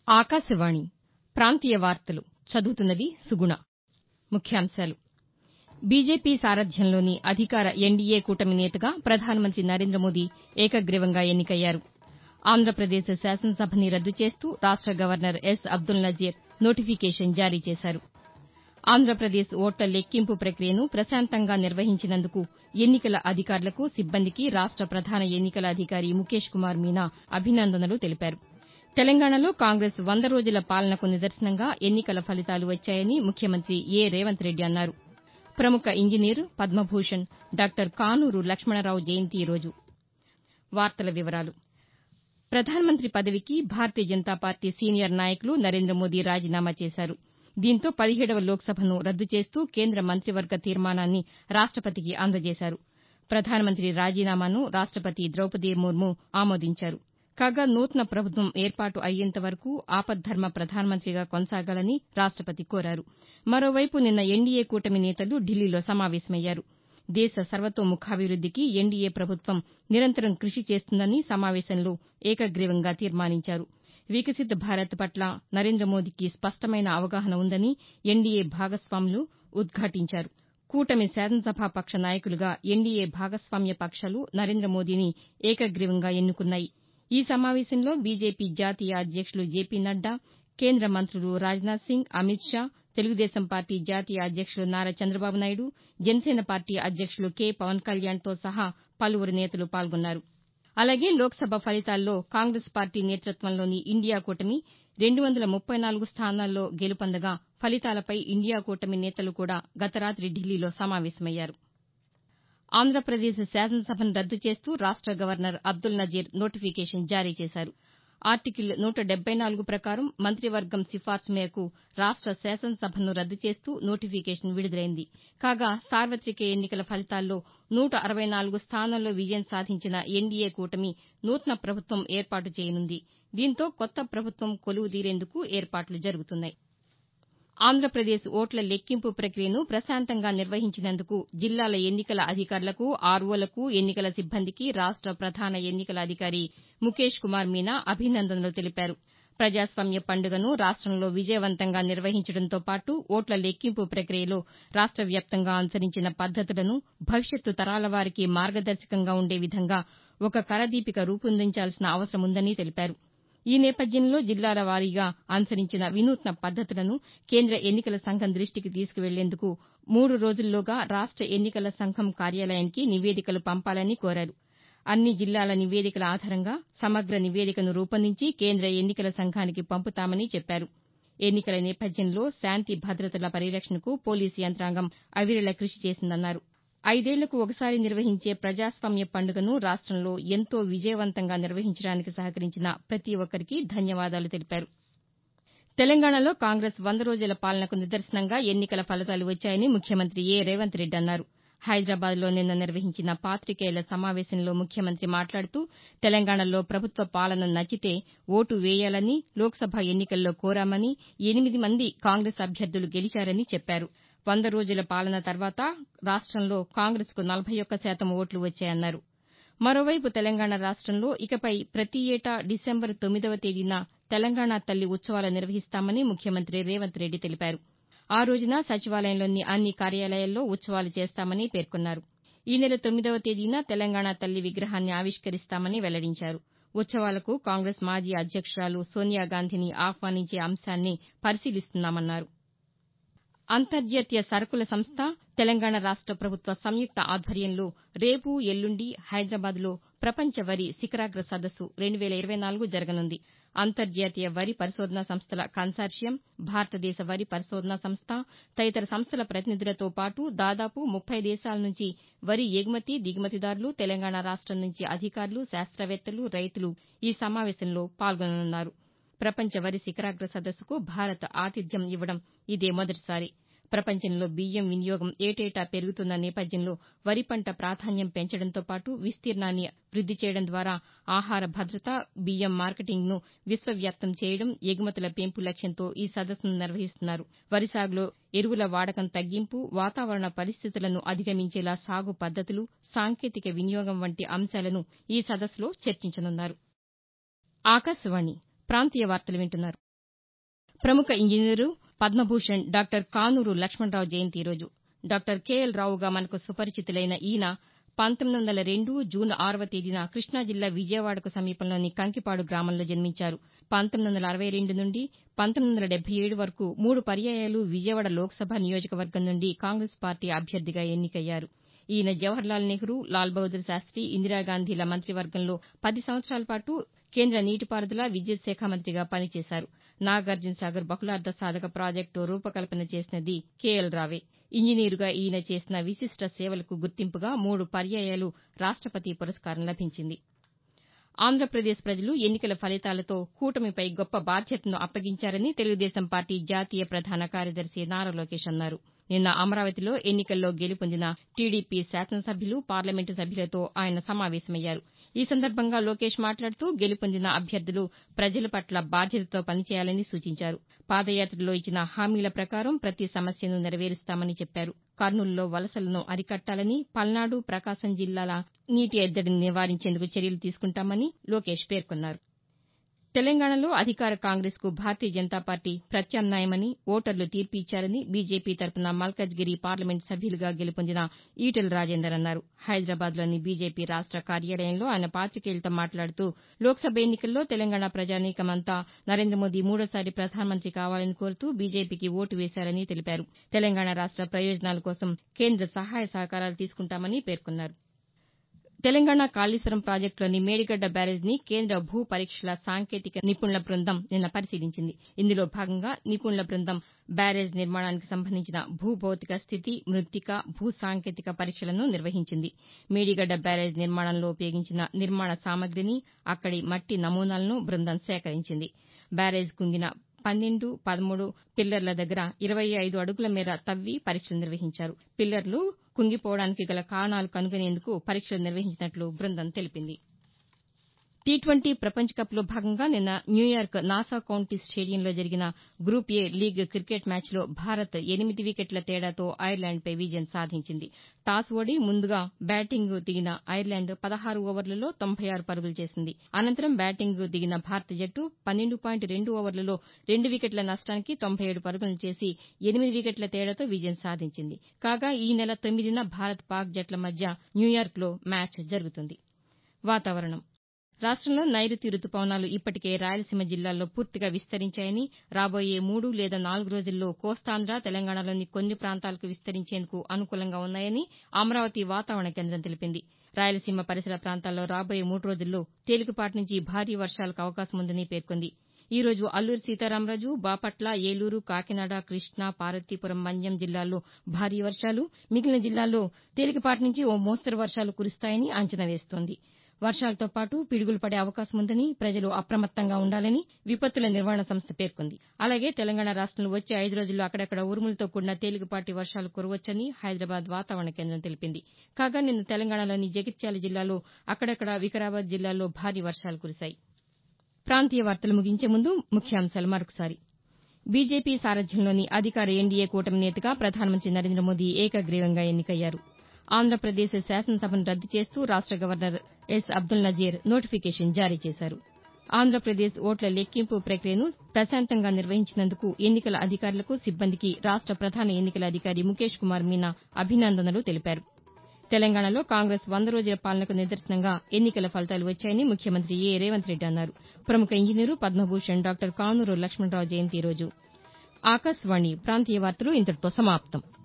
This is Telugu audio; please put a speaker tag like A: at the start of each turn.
A: ఆకాశవాణి ప్రాంతీయ వార్తలు చదువుతున్నది సుగుణ ముఖ్యాంశాలు బీజేపీ సారథ్యంలోని అధికార ఎన్డీఏ కూటమి నేతగా ప్రధానమంత్రి నరేంద్ర మోదీ ఏకగ్రీవంగా ఎన్నికయ్యారు ఆంధ్రప్రదేశ్ శాసనసభని రద్దు చేస్తూ రాష్ట governor S Abdul Nazeer notification జారీ చేశారు ఆంధ్రప్రదేశ్ ఓట్ల లెక్కింపు ప్రక్రియను ప్రశాంతంగా నిర్వహించినందుకు ఎన్నికల అధికారులకు సిబ్బందికి రాష్ట ప్రధాన ఎన్నికల అధికారి ముఖేష్ కుమార్ మీనా అభినందనలు తెలిపారు తెలంగాణలో కాంగ్రెస్ వంద రోజుల పాలనకు నిదర్శనంగా ఎన్నికల ఫలితాలు వచ్చాయని ముఖ్యమంత్రి ఏ రేవంత్ రెడ్డి అన్నారు ప్రముఖ ఇంజనీరు పద్మభూషణ్ డాక్టర్ కానూరు లక్ష్మణరావు జయంతి ఈ రోజు ప్రధానమంత్రి పదవికి భారతీయ జనతా పార్టీ సీనియర్ నాయకులు నరేంద్ర మోదీ రాజీనామా చేశారు దీంతో పదిహేడవ లోక్సభను రద్దు చేస్తూ కేంద్ర మంత్రివర్గ తీర్మానాన్ని రాష్టపతికి అందజేశారు ప్రధానమంత్రి రాజీనామాను రాష్టపతి ద్రౌపది ముర్ము ఆమోదించారు కాగా నూతన ప్రభుత్వం ఏర్పాటు అయ్యేంత వరకు ఆపద్దర్మ ప్రధానమంత్రిగా కొనసాగాలని రాష్టపతి కోరారు మరోవైపు నిన్న ఎన్డీఏ కూటమి నేతలు ఢిల్లీలో సమావేశమయ్యారు దేశ సర్వతోముఖాభివృద్దికి ఎన్డీఏ ప్రభుత్వం నిరంతరం కృషి చేస్తుందని సమావేశంలో ఏకగ్రీవంగా తీర్మానించారు వికసిత్ భారత్ పట్ల నరేంద్ర మోదీకి స్పష్టమైన అవగాహన ఉందని ఎన్డీఏ భాగస్వాములు ఉద్ఘాటించారు కూటమి శాసనసభాపక్ష నాయకులుగా ఎన్డీఏ భాగస్వామ్య పక్షాలు నరేంద్ర మోదీని ఏకగ్రీవంగా ఎన్నుకున్నాయి ఈ సమావేశంలో బీజేపీ జాతీయ అధ్యక్షులు జేపీ నడ్డా కేంద్ర మంత్రులు రాజ్నాథ్ సింగ్ అమిత్ షా తెలుగుదేశం పార్టీ జాతీయ అధ్యక్షులు నారా చంద్రబాబు నాయుడు జనసేన పార్టీ అధ్యక్షులు కె పవన్ కళ్యాణ్తో సహా పలువురు నేతలు పాల్గొన్నారు అలాగే లోక్సభ ఫలితాల్లో కాంగ్రెస్ పార్టీ నేతృత్వంలోని ఇండియా కూటమి రెండు వందల ముప్పై నాలుగు స్థానాల్లో గెలుపొందగా ఫలితాలపై ఇండియా కూటమి నేతలు కూడా గత రాతి ఢిల్లీలో సమావేశమయ్యారు ఆంధ్రప్రదేశ్ శాసనసభను రద్దు చేస్తూ రాష్ట గవర్నర్ అబ్దుల్ నజీర్ నోటిఫికేషన్ జారీ చేశారు ఆర్టికల్ నూట డెబ్బై నాలుగు ప్రకారం మంత్రివర్గం సిఫార్సు మేరకు రాష్ట శాసనసభను రద్దు చేస్తూ నోటిఫికేషన్ విడుదలైంది కాగా సార్వతిక ఎన్నికల ఫలితాల్లో నూట అరవై నాలుగు స్థానాల్లో విజయం సాధించిన ఎన్డీఏ కూటమి నూతన ప్రభుత్వం ఏర్పాటు చేయనుంది దీంతో కొత్త ప్రభుత్వం కొలువుదీరేందుకు ఏర్పాట్లు జరుగుతున్నాయి ఆంధ్రప్రదేశ్ ఓట్ల లెక్కింపు ప్రక్రియను ప్రశాంతంగా నిర్వహించినందుకు జిల్లాల ఎన్నికల అధికారులకు ఆర్వోలకు ఎన్నికల సిబ్బందికి రాష్ట ప్రధాన ఎన్నికల అధికారి ముఖేష్ కుమార్ మీనా అభినందనలు తెలిపారు ప్రజాస్వామ్య పండుగను రాష్టంలో విజయవంతంగా నిర్వహించడంతో పాటు ఓట్ల లెక్కింపు ప్రక్రియలో రాష్ట వ్యాప్తంగా అనుసరించిన పద్దతులను భవిష్యత్తు తరాల వారికి మార్గదర్శకంగా ఉండే విధంగా ఒక కరదీపిక రూపొందించాల్సిన అవసరముందని తెలిపారు ఈ నేపథ్యంలో జిల్లాల వారీగా అనుసరించిన వినూత్న పద్దతులను కేంద్ర ఎన్నికల సంఘం దృష్టికి తీసుకువెళ్లేందుకు మూడు రోజుల్లోగా రాష్ట ఎన్నికల సంఘం కార్యాలయానికి నివేదికలు పంపాలని కోరారు అన్ని జిల్లాల నివేదికల ఆధారంగా సమగ్ర నివేదికను రూపొందించి కేంద్ర ఎన్నికల సంఘానికి పంపుతామని చెప్పారు ఎన్నికల నేపథ్యంలో శాంతి భద్రతల పరిరక్షణకు పోలీసు యంత్రాంగం అవిరళ కృషి చేసిందన్నారు ఐదేళ్లకు ఒకసారి నిర్వహించే ప్రజాస్వామ్య పండుగను రాష్టంలో ఎంతో విజయవంతంగా నిర్వహించడానికి సహకరించిన ప్రతి ఒక్కరికీ ధన్యవాదాలు తెలిపారు తెలంగాణలో కాంగ్రెస్ వంద రోజుల పాలనకు నిదర్శనంగా ఎన్నికల ఫలితాలు వచ్చాయని ముఖ్యమంత్రి ఏ రేవంత్ రెడ్డి అన్నారు హైదరాబాద్లో నిన్న నిర్వహించిన పాతికేయుల సమావేశంలో ముఖ్యమంత్రి మాట్లాడుతూ తెలంగాణలో ప్రభుత్వ పాలన నచ్చితే ఓటు వేయాలని లోక్సభ ఎన్నికల్లో కోరామని ఎనిమిది మంది కాంగ్రెస్ అభ్యర్థులు గెలిచారని చెప్పారు వంద రోజుల పాలన తర్వాత రాష్టంలో కాంగ్రెస్కు నలభై ఒక్క శాతం ఓట్లు వచ్చాయన్నారు మరోవైపు తెలంగాణ రాష్టంలో ఇకపై ప్రతి ఏటా డిసెంబరు తొమ్మిదవ తేదీన తెలంగాణ తల్లి ఉత్సవాలు నిర్వహిస్తామని ముఖ్యమంత్రి రేవంత్ రెడ్డి తెలిపారు ఆ రోజున సచివాలయంలోని అన్ని కార్యాలయాల్లో ఉత్సవాలు చేస్తామని పేర్కొన్నారు ఈ నెల తొమ్మిదవ తేదీన తెలంగాణ తల్లి విగ్రహాన్ని ఆవిష్కరిస్తామని వెల్లడించారు ఉత్సవాలకు కాంగ్రెస్ మాజీ అధ్యక్షురాలు సోనియాగాంధీని ఆహ్వానించే అంశాన్ని పరిశీలిస్తున్నామన్నారు అంతర్జాతీయ సరకుల సంస్థ తెలంగాణ రాష్ట ప్రభుత్వ సంయుక్త ఆధ్వర్యంలో రేపు ఎల్లుండి హైదరాబాద్లో ప్రపంచ వరి శిఖరాగ్ర సదస్సు రెండు వేల ఇరవై నాలుగు జరగనుంది అంతర్జాతీయ వరి పరిశోధనా సంస్థల కన్సార్షియం భారతదేశ వరి పరిశోధనా సంస్థ తదితర సంస్థల ప్రతినిధులతో పాటు దాదాపు ముప్పై దేశాల నుంచి వరి ఎగుమతి దిగుమతిదారులు తెలంగాణ రాష్టం నుంచి అధికారులు శాస్త్రవేత్తలు రైతులు ఈ సమావేశంలో పాల్గొననున్నారు ప్రపంచ వరి శిఖరాగ్ర సదస్సుకు భారత్ ఆతిథ్యం ఇవ్వడం ఇదే మొదటిసారి ప్రపంచంలో బియ్యం వినియోగం ఏటేటా పెరుగుతున్న నేపథ్యంలో వరి పంట ప్రాధాన్యం పెంచడంతో పాటు విస్తీర్ణాన్ని వృద్ది చేయడం ద్వారా ఆహార భద్రత బియ్యం మార్కెటింగ్ను విశ్వవ్యాప్తం చేయడం ఎగుమతుల పెంపు లక్ష్యంతో ఈ సదస్సును నిర్వహిస్తున్నారు వరి సాగులో ఎరువుల వాడకం తగ్గింపు వాతావరణ పరిస్థితులను అధిగమించేలా సాగు పద్దతులు సాంకేతిక వినియోగం వంటి అంశాలను ఈ సదస్సులో చర్చించనున్నారు ఆకాశవాణి ప్రాంతీయ వార్తలు వింటున్నారు ప్రముఖ ఇంజనీరు పద్మభూషణ్ డాక్టర్ కానూరు లక్ష్మణరావు జయంతి ఈరోజు డాక్టర్ కేఎల్ రావుగా మనకు సుపరిచితులైన ఈయన పంతొమ్మిది వందల రెండు జూన్ ఆరవ తేదీన కృష్ణా జిల్లా విజయవాడకు సమీపంలోని కంకిపాడు గ్రామంలో జన్మించారు పంతొమ్మిది వందల అరవై రెండు నుండి పంతొమ్మిది వందల డెబ్బై ఏడు వరకు మూడు పర్యాయాలు విజయవాడ లోక్సభ నియోజకవర్గం నుండి కాంగ్రెస్ పార్టీ అభ్యర్థిగా ఎన్నికయ్యారు ఈయన జవహర్లాల్ నెహ్రూ లాల్ బహదూర్ శాస్త్రి ఇందిరాగాంధీల మంత్రివర్గంలో పది సంవత్సరాల పాటు కేంద్ర నీటిపారుదల విద్యుత్ శాఖ మంత్రిగా పనిచేశారు నాగార్జున సాగర్ బహుళార్ధ సాధక ప్రాజెక్టు రూపకల్పన చేసినది కేఎల్ రావే ఇంజనీరుగా ఈయన చేసిన విశిష్ట సేవలకు గుర్తింపుగా మూడు పర్యాయాలు రాష్టపతి పురస్కారం లభించింది ఆంధ్రప్రదేశ్ ప్రజలు ఎన్నికల ఫలితాలతో కూటమిపై గొప్ప బాధ్యతను అప్పగించారని తెలుగుదేశం పార్టీ జాతీయ ప్రధాన కార్యదర్శి నారా లోకేష్ అన్నారు నిన్న అమరావతిలో ఎన్నికల్లో గెలుపొందిన టీడీపీ శాసనసభ్యులు పార్లమెంటు సభ్యులతో ఆయన సమావేశమయ్యారు ఈ సందర్భంగా లోకేష్ మాట్లాడుతూ గెలుపొందిన అభ్యర్థులు ప్రజల పట్ల బాధ్యతతో పనిచేయాలని సూచించారు పాదయాత్రలో ఇచ్చిన హామీల ప్రకారం ప్రతి సమస్యను నెరవేరుస్తామని చెప్పారు కర్నూలులో వలసలను అరికట్టాలని పల్నాడు ప్రకాశం జిల్లాల నీటి ఎద్దడిని నివారించేందుకు చర్యలు తీసుకుంటామని లోకేష్ పేర్కొన్నారు తెలంగాణలో అధికార కాంగ్రెస్కు భారతీయ జనతా పార్టీ ప్రత్యామ్నాయమని ఓటర్లు తీర్పు ఇచ్చారని బీజేపీ తరపున మల్కజ్గిరి పార్లమెంటు సభ్యులుగా గెలుపొందిన ఈటెల రాజేందర్ అన్నారు హైదరాబాద్లోని బీజేపీ రాష్ట కార్యాలయంలో ఆయన పాతికేయులతో మాట్లాడుతూ లోక్సభ ఎన్నికల్లో తెలంగాణ ప్రజానీకమంతా నరేంద్ర మోదీ మూడోసారి ప్రధానమంత్రి కావాలని కోరుతూ బీజేపీకి ఓటు వేశారని తెలిపారు తెలంగాణ రాష్ట ప్రయోజనాల కోసం కేంద్ర సహాయ సహకారాలు తీసుకుంటామని పేర్కొన్నారు తెలంగాణ కాళేశ్వరం ప్రాజెక్టులోని మేడిగడ్డ బ్యారేజ్ని కేంద్ర భూ పరీక్షల సాంకేతిక నిపుణుల బృందం నిన్న పరిశీలించింది ఇందులో భాగంగా నిపుణుల బృందం బ్యారేజ్ నిర్మాణానికి సంబంధించిన భూభౌతిక స్థితి మృత్తిక భూ సాంకేతిక పరీక్షలను నిర్వహించింది మేడిగడ్డ బ్యారేజ్ నిర్మాణంలో ఉపయోగించిన నిర్మాణ సామగ్రిని అక్కడి మట్టి నమూనాలను బృందం సేకరించింది బ్యారేజ్ కుంగిన పన్నెండు పదమూడు పిల్లర్ల దగ్గర ఇరవై ఐదు అడుగుల మేర తవ్వి పరీక్షలు నిర్వహించారు పిల్లర్లు కుంగిపోవడానికి గల కారణాలు కనుగొనేందుకు పరీక్షలు నిర్వహించినట్లు బృందం తెలిపింది టీ ట్వంటీ ప్రపంచ కప్లో భాగంగా నిన్న న్యూయార్క్ నాసా కౌంటీ స్టేడియంలో జరిగిన గ్రూప్ ఏ లీగ్ క్రికెట్ మ్యాచ్లో భారత్ ఎనిమిది వికెట్ల తేడాతో ఐర్లాండ్పై విజయం సాధించింది టాస్ ఓడి ముందుగా బ్యాటింగ్కు దిగిన ఐర్లాండ్ పదహారు ఓవర్లలో తొంభై ఆరు పరుగులు చేసింది అనంతరం బ్యాటింగ్కు దిగిన భారత జట్టు పన్నెండు పాయింట్ రెండు ఓవర్లలో రెండు వికెట్ల నష్టానికి తొంభై ఏడు పరుగులు చేసి ఎనిమిది వికెట్ల తేడాతో విజయం సాధించింది కాగా ఈ నెల తొమ్మిదిన భారత్ పాక్ జట్ల మధ్య న్యూయార్క్లో మ్యాచ్ జరుగుతుంది వాతావరణం రాష్టంలో నైరుతి రుతుపవనాలు ఇప్పటికే రాయలసీమ జిల్లాల్లో పూర్తిగా విస్తరించాయని రాబోయే మూడు లేదా నాలుగు రోజుల్లో కోస్తాంధ్ర తెలంగాణలోని కొన్ని ప్రాంతాలకు విస్తరించేందుకు అనుకూలంగా ఉన్నాయని అమరావతి వాతావరణ కేంద్రం తెలిపింది రాయలసీమ పరిసర ప్రాంతాల్లో రాబోయే మూడు రోజుల్లో తేలికపాటి నుంచి భారీ వర్షాలకు అవకాశం ఉందని పేర్కొంది ఈ రోజు అల్లూరి సీతారామరాజు బాపట్ల ఏలూరు కాకినాడ కృష్ణా పార్వతీపురం మన్యం జిల్లాల్లో భారీ వర్షాలు మిగిలిన జిల్లాల్లో తేలికపాటి నుంచి ఓ మోస్తరు వర్షాలు కురుస్తాయని అంచనా వేస్తోంది వర్షాలతో పాటు పిడుగులు పడే అవకాశం ఉందని ప్రజలు అప్రమత్తంగా ఉండాలని విపత్తుల నిర్వహణ సంస్థ పేర్కొంది అలాగే తెలంగాణ రాష్టంలో వచ్చే ఐదు రోజుల్లో అక్కడక్కడ ఉరుములతో కూడిన తేలికపాటి వర్షాలు కురవచ్చని హైదరాబాద్ వాతావరణ కేంద్రం తెలిపింది కాగా నిన్న తెలంగాణలోని జగిత్యాల జిల్లాలో అక్కడక్కడ వికారాబాద్ జిల్లాల్లో భారీ వర్షాలు కురిశాయి ప్రాంతీయ వార్తలు ముగించే ముందు ముఖ్యాంశాలు మరొకసారి బీజేపీ సారథ్యంలోని అధికార ఎన్డీఏ కూటమి నేతగా ప్రధానమంత్రి నరేంద్ర మోదీ ఏకగ్రీవంగా ఎన్నికయ్యారు ఆంధ్రప్రదేశ్ శాసనసభను రద్దు చేస్తూ రాష్ట governor S Abdul Nazeer notification జారీ చేశారు ఆంధ్రప్రదేశ్ ఓట్ల లెక్కింపు ప్రక్రియను ప్రశాంతంగా నిర్వహించినందుకు ఎన్నికల అధికారులకు సిబ్బందికి రాష్ట ప్రధాన ఎన్నికల అధికారి ముఖేష్ కుమార్ మీనా అభినందనలు తెలిపారు తెలంగాణలో కాంగ్రెస్ వంద రోజుల పాలనకు నిదర్శనంగా ఎన్నికల ఫలితాలు వచ్చాయని ముఖ్యమంత్రి ఏ రేవంత్ రెడ్డి అన్నారు ప్రముఖ ఇంజనీరు పద్మభూషణ్ డాక్టర్ కానూరు లక్ష్మణరావు జయంతి ఈరోజు ఆకాశవాణి ప్రాంతీయ వార్తలు ఇంతటితో సమాప్తం